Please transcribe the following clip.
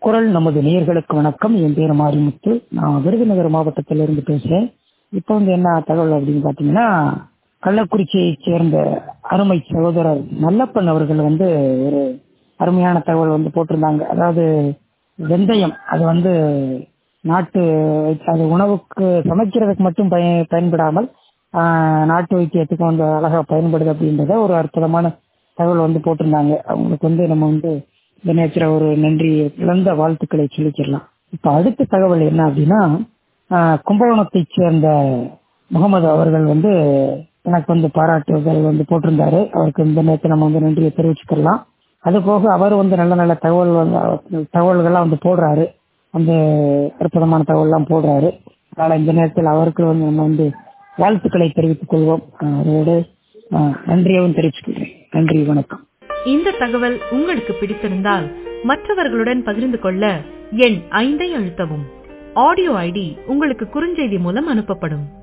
குரல் நமது நேயர்களுக்கு வணக்கம் என் பேர் மாரிமுத்து நான் விருதுநகர் மாவட்டத்திலிருந்து பேசுறேன் இப்போ வந்து என்ன தகவல் அப்படின்னு பார்த்தீங்கன்னா கள்ளக்குறிச்சியைச் சேர்ந்த அருமை சகோதரர் நல்லப்பன் அவர்கள் வந்து ஒரு அருமையான தகவல் வந்து போட்டிருந்தாங்க அதாவது வெந்தயம் அது வந்து நாட்டு அது உணவுக்கு சமைக்கிறதுக்கு மட்டும் பய பயன்படாமல் ஆஹ், நாட்டு வைத்தியத்துக்கு வந்து அழகா பயன்படுது அப்படின்றத ஒரு அற்புதமான தகவல் வந்து போட்டிருந்தாங்க அவங்களுக்கு வந்து நம்ம வந்து இந்த நேரத்தில் ஒரு நன்றி இழந்த வாழ்த்துக்களை சொல்லிச்சிடலாம் இப்போ அடுத்த தகவல் என்ன அப்படின்னா ஆஹ், கும்பகோணத்தைச் சேர்ந்த முகமது அவர்கள் வந்து எனக்கு வந்து பாராட்டுகள் வந்து போட்டிருந்தாரு அவருக்கு இந்த நேரத்தில் நம்ம வந்து நன்றியை தெரிவிச்சுக்கலாம் அது போக அவர் வந்து நல்ல நல்ல தகவல் வந்து தகவல்கள்லாம் வந்து போடுறாரு அந்த அற்புதமான தகவல்லாம் போடுறாரு அதனால இந்த நேரத்தில் அவருக்கு வந்து நம்ம வந்து வாழ்த்துக்களை தெரிவித்துக் கொள்வோம் ஆஹ் அதோடு ஆஹ் நன்றியவும் தெரிவிச்சுக்கிறேன் நன்றி வணக்கம் இந்த தகவல் உங்களுக்கு பிடித்திருந்தால் மற்றவர்களுடன் பகிர்ந்து கொள்ள எண் ஐந்தை அழுத்தவும் ஆடியோ ஐடி உங்களுக்கு குறுஞ்செய்தி மூலம் அனுப்பப்படும்